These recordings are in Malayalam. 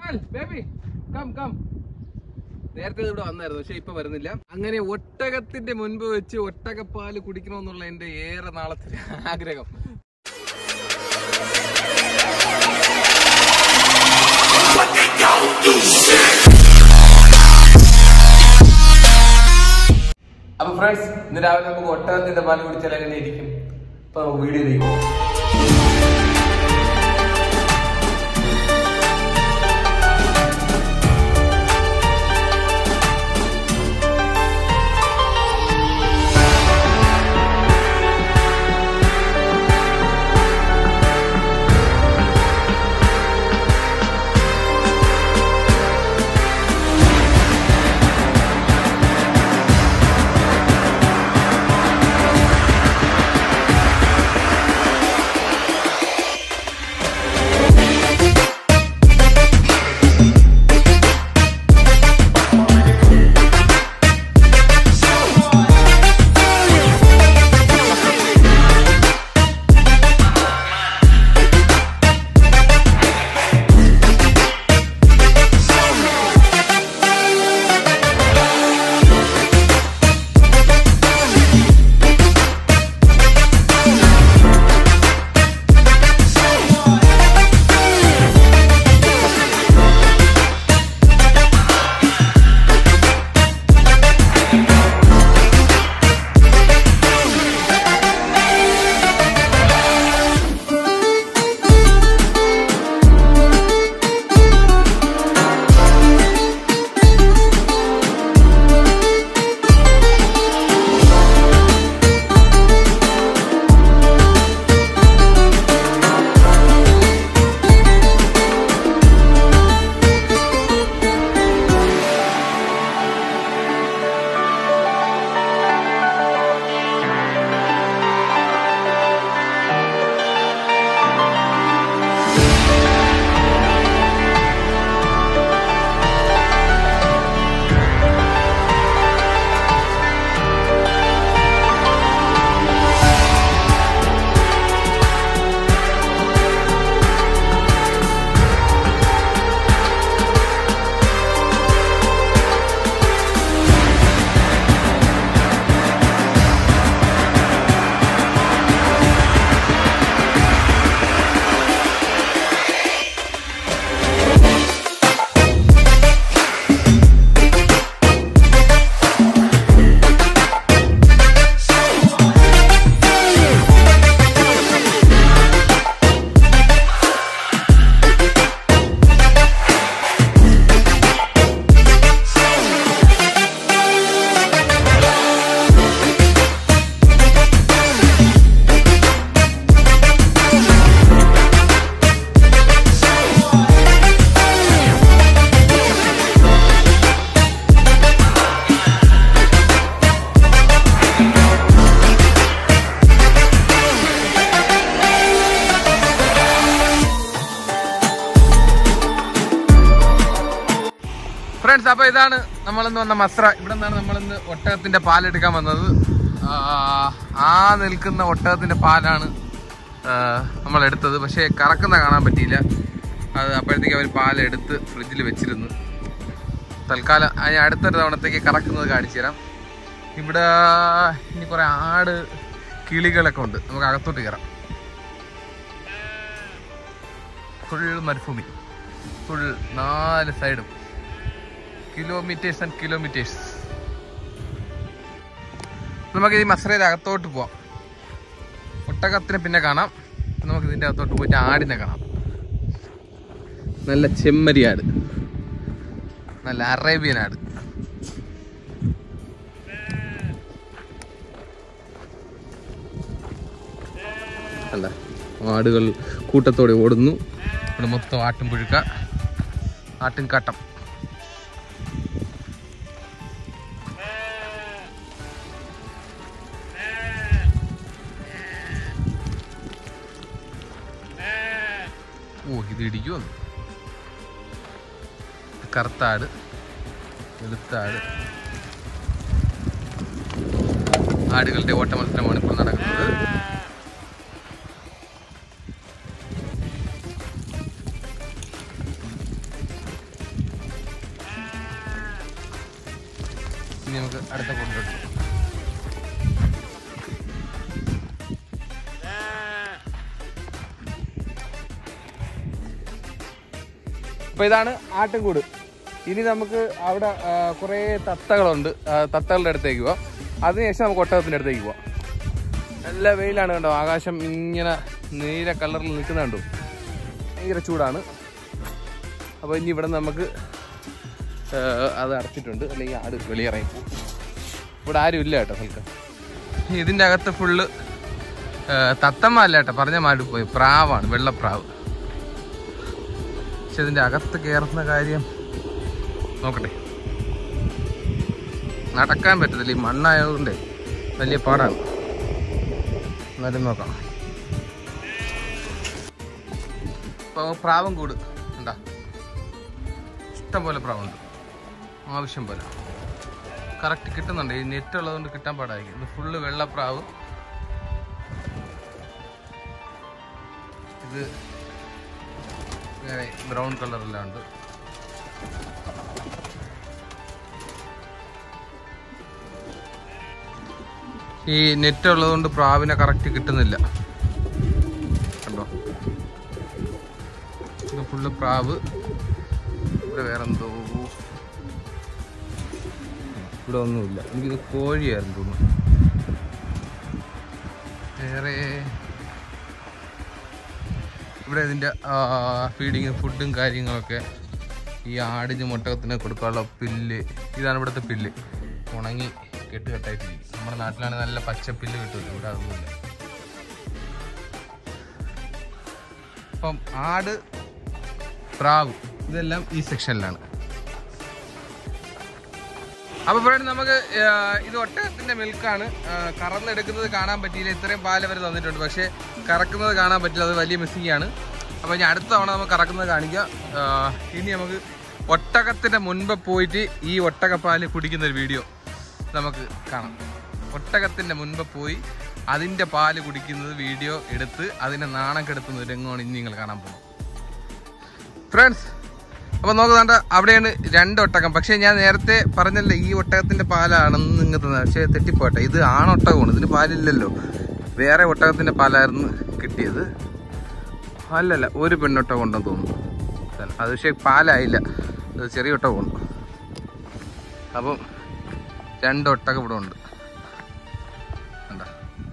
ബേബി കം കം നേരത്തെ ഇത് ഇവിടെ വന്നായിരുന്നു പക്ഷെ ഇപ്പൊ വരുന്നില്ല അങ്ങനെ ഒട്ടകത്തിന്റെ മുൻപ് വെച്ച് ഒട്ടകപ്പാല് കുടിക്കണമെന്നുള്ള എന്റെ ഏറെ നാളത്തെ ആഗ്രഹം അപ്പൊ ഫ്രണ്ട്സ് ഇന്ന് രാവിലെ നമുക്ക് ഒട്ടകത്തിന്റെ പാല് കുടിച്ചാൽ എങ്ങനെ ഇരിക്കും അപ്പൊ നമുക്ക് വീഡിയോയിലേക്ക് പോകാം ഫ്രണ്ട്സ് അപ്പൊ ഇതാണ് നമ്മളിന്ന് വന്ന മസ്ര ഇവിടെ നിന്നാണ് നമ്മളിന്ന് ഒട്ടകത്തിന്റെ പാലെടുക്കാൻ വന്നത് ആ, ആ നിൽക്കുന്ന ഒട്ടകത്തിന്റെ പാലാണ് നമ്മൾ എടുത്തത് പക്ഷേ കറക്കുന്ന കാണാൻ പറ്റിയില്ല അത് അപ്പോഴത്തേക്ക് അവർ പാലെടുത്ത് ഫ്രിഡ്ജിൽ വെച്ചിരുന്നു തൽക്കാലം അതിന് അടുത്തൊരു തവണത്തേക്ക് കറക്കുന്നത് കാണിച്ചു തരാം ഇവിടെ ഇനി കുറെ ആട് കിളികളൊക്കെ ഉണ്ട് നമുക്ക് അകത്തോട്ട് കയറാം ഫുൾ മരുഭൂമി ഫുൾ നാല് സൈഡും കിലോമീറ്റേഴ്സ് ആൻഡ് കിലോമീറ്റേഴ്സ് നമുക്ക് ഈ മസറയുടെ അകത്തോട്ട് പോവാം ഒട്ടകത്തിനെ പിന്നെ കാണാം നമുക്ക് ഇതിന്റെ അകത്തോട്ട് പോയിട്ട് ആടിനെ കാണാം നല്ല ചെമ്മരി ആട് നല്ല അറേബ്യൻ ആട് അല്ല ആടുകൾ കൂട്ടത്തോടെ ഓടുന്നു ഇവിടെ മൊത്തം ആട്ടും പുഴുക്ക ആട്ടും കാട്ടം ഓ ഇത് ഇടിക്കുമോ കറുത്താട് വെളുത്താട് ആടുകളുടെ ഓട്ട മത്സരമാണ് ഇപ്പോൾ നടക്കുന്നത് ഇനി നമുക്ക് അടുത്ത കൊണ്ടോട്ട് അപ്പൊ ഇതാണ് ആട്ടിൻകൂട് ഇനി നമുക്ക് അവിടെ ആ, കുറേ തത്തകളുണ്ട് ആ, തത്തകളുടെ അടുത്തേക്ക് പോവാം അതിനുശേഷം നമുക്ക് ഒട്ടകത്തിന്റെ അടുത്തേക്ക് പോവാം നല്ല വെയിലാണ് കണ്ടോ ആകാശം ഇങ്ങനെ നീല കളറിൽ നിൽക്കുന്ന കണ്ടോ ഭയങ്കര ചൂടാണ് അപ്പോൾ ഇനി ഇവിടെ നമുക്ക് ആ, അത് അടച്ചിട്ടുണ്ട് അല്ലെങ്കിൽ ആട് വെളിയിറങ്ങി പോകും ഇവിടെ ആരും ഇല്ല കേട്ടോ തൽക്കാലം ഇതിൻ്റെ അകത്ത് ഫുള്ള് തത്തമ്മ അല്ല കേട്ടോ പറഞ്ഞ മാടി പോയി പ്രാവാണ് വെള്ളപ്രാവ് പക്ഷെ ഇതിൻ്റെ അകത്ത് കയറുന്ന കാര്യം നോക്കട്ടെ നടക്കാൻ പറ്റത്തില്ല ഈ മണ്ണായതുകൊണ്ട് വലിയ പാടാണ് എന്നാലും നോക്കാം ഇപ്പോൾ പ്രാവും കൂട് ഉണ്ടാ ഇഷ്ടം പോലെ പ്രാവുണ്ട് ആവശ്യം പോലെ കറക്റ്റ് കിട്ടുന്നുണ്ട് ഈ നെറ്റ് ഉള്ളതുകൊണ്ട് കിട്ടാൻ പാടായിരിക്കും ഇത് ഫുള്ള് വെള്ളപ്രാവ് ഇത് ഇങ്ങനെ ബ്രൗൺ കളറെല്ലാം ഉണ്ട് ഈ നെറ്റ് ഉള്ളതുകൊണ്ട് പ്രാവിനെ കറക്റ്റ് കിട്ടുന്നില്ല കണ്ടോ ഇത് ഫുള്ള് പ്രാവ് ഇവിടെ വേറെന്തോ ഇവിടെ ഒന്നുമില്ല എനിക്കിത് കോഴിയായിരുന്നു തോന്നുന്നു വേറെ ഇവിടെ ഇതിൻ്റെ ഫീഡിങ് ഫുഡും കാര്യങ്ങളൊക്കെ ഈ ആടിന് മുട്ടകത്തിന് കൊടുക്കാനുള്ള പില്ല് ഇതാണ് ഇവിടുത്തെ പില്ല് ഉണങ്ങി കെട്ടുകെട്ടായിട്ടിരിക്കും നമ്മുടെ നാട്ടിലാണെങ്കിൽ നല്ല പച്ചപ്പില്ല് കിട്ടില്ല ഇവിടെ അതൊന്നുമില്ല അപ്പം ആട് പ്രാവ് ഇതെല്ലാം ഈ സെക്ഷനിലാണ് അപ്പൊ ഫ്രണ്ട് നമുക്ക് ആ, ഇത് ഒട്ടകത്തിന്റെ മിൽക്കാണ് കറന്നെടുക്കുന്നത് കാണാൻ പറ്റിയില്ല ഇത്രയും പാല് വരെ തന്നിട്ടുണ്ട് പക്ഷേ കറക്കുന്നത് കാണാൻ പറ്റില്ല അത് വലിയ മിസ്സിംഗ് ആണ് അപ്പൊ ഇനി അടുത്ത തവണ നമുക്ക് കറക്കുന്നത് കാണിക്കാം ആ, ഇനി നമുക്ക് ഒട്ടകത്തിന്റെ മുൻപ് പോയിട്ട് ഈ ഒട്ടകപ്പാല് കുടിക്കുന്ന ഒരു വീഡിയോ നമുക്ക് കാണാം ഒട്ടകത്തിന്റെ മുൻപ് പോയി അതിന്റെ പാല് കുടിക്കുന്നത് വീഡിയോ എടുത്ത് അതിനെ നാണം കെടുത്തുന്ന ഒരു രംഗമാണ് ഇനി നിങ്ങൾ കാണാൻ പോകുന്നത് ഫ്രണ്ട്സ് അപ്പൊ നോക്കുന്നുണ്ട് അവിടെയാണ് രണ്ട് ഒട്ടകം പക്ഷെ ഞാൻ നേരത്തെ പറഞ്ഞല്ലോ ഈ ഒട്ടകത്തിന്റെ പാലാണെന്ന് നിങ്ങൾ തന്നെ പക്ഷെ തെറ്റിപ്പോട്ടെ ഇത് ആണൊട്ടകമാണ് ഇതിന് പാലില്ലല്ലോ വേറെ ഒട്ടകത്തിന്റെ പാലായിരുന്നു കിട്ടിയത് അല്ലല്ല ഒരു പെണ്ണൊട്ടകം ഉണ്ടെന്ന് തോന്നുന്നു അത് പക്ഷെ പാലായില്ല അത് ചെറിയ ഒട്ടകമുണ്ട് അപ്പം രണ്ട് ഒട്ടകം ഇവിടെ ഉണ്ട് കണ്ടോ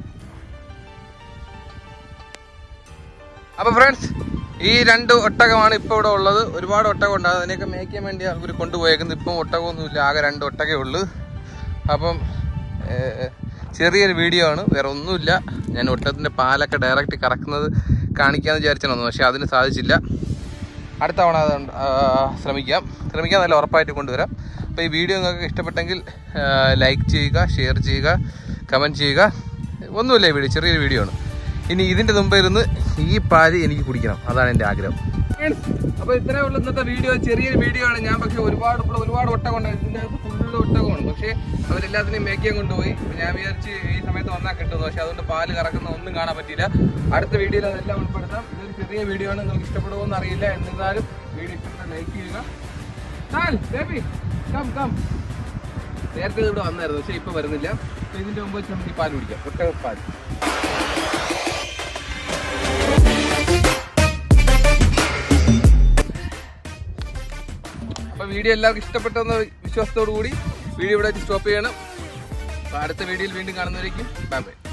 അപ്പൊ ഫ്രണ്ട്സ് ഈ രണ്ട് ഒട്ടകമാണ് ഇപ്പൊ ഇവിടെ ഉള്ളത് ഒരുപാട് ഒട്ടകം ഉണ്ട് അതിനെയൊക്കെ മേയ്ക്കാൻ വേണ്ടി അവർ കൊണ്ടുപോയേക്കുന്നത് ഇപ്പം ഒട്ടകമൊന്നുമില്ല ആകെ രണ്ട് ഒട്ടകേ ഉള്ളു അപ്പം ഏർ, ചെറിയൊരു വീഡിയോ ആണ് വേറെ ഒന്നുമില്ല ഞാൻ ഒട്ടകത്തിന്റെ പാലൊക്കെ ഡയറക്റ്റ് കറക്കുന്നത് കാണിക്കാന്ന് വിചാരിച്ചാണ് പക്ഷെ അതിന് സാധിച്ചില്ല അടുത്ത തവണ അത് ഉണ്ട്- ആ, ശ്രമിക്കാം ശ്രമിക്കാൻ നല്ല ഉറപ്പായിട്ട് കൊണ്ടുവരാം അപ്പോൾ ഈ വീഡിയോ നിങ്ങൾക്ക് ഇഷ്ടപ്പെട്ടെങ്കിൽ ലൈക്ക് ചെയ്യുക ഷെയർ ചെയ്യുക കമൻറ്റ് ചെയ്യുക ഒന്നുമില്ല ഈ വീഡിയോ ചെറിയൊരു വീഡിയോ ആണ് ഇനി ഇതിൻ്റെ മുമ്പ് ഇരുന്ന് ഈ പാല് എനിക്ക് കുടിക്കണം അതാണ് എൻ്റെ ആഗ്രഹം അപ്പോൾ ഇത്രേ ഉള്ളൂ ഇന്നത്തെ വീഡിയോ ചെറിയൊരു വീഡിയോ ആണ് ഞാൻ പക്ഷേ ഒരുപാട് ഇവിടെ ഒരുപാട് ഒട്ടകം ഉണ്ട് ഇതിൻ്റെ അകത്ത് ഫുള്ള് ഒട്ടകമാണ് പക്ഷേ അവരെല്ലാത്തിനെയും മേക്കാൻ കൊണ്ടുപോയി അപ്പോൾ ഞാൻ വിചാരിച്ച് ഈ സമയത്ത് വന്നാൽ കിട്ടുന്നു പക്ഷേ അതുകൊണ്ട് പാല് കറക്കുന്ന ഒന്നും കാണാൻ പറ്റിയില്ല അടുത്ത വീഡിയോയിൽ അതെല്ലാം ഉൾപ്പെടുത്താം ഇതൊരു ചെറിയ വീഡിയോ ആണ് നിങ്ങൾക്ക് ഇഷ്ടപ്പെടുമോ എന്ന് അറിയില്ല എന്നിരുന്നാലും വീഡിയോ ഇഷ്ടപ്പെട്ട ലൈക്ക് ചെയ്യുക ചാൽ, ബേബി, come, come. നേരത്തെ ഇത് ഇവിടെ വന്നായിരുന്നു പക്ഷേ ഇപ്പൊ വരുന്നില്ല അപ്പൊ ഇതിന്റെ മുമ്പ് വെച്ച് നമുക്ക് ഈ പാല് കുടിക്കാം ഒട്ടക പാൽ അപ്പൊ വീഡിയോ എല്ലാവർക്കും ഇഷ്ടപ്പെട്ടെന്ന വിശ്വാസത്തോടു കൂടി വീഡിയോ ഇവിടെ സ്റ്റോപ്പ് ചെയ്യണം അപ്പൊ അടുത്ത വീഡിയോയിൽ വീണ്ടും കാണുന്നവരേക്കും ബൈ ബൈ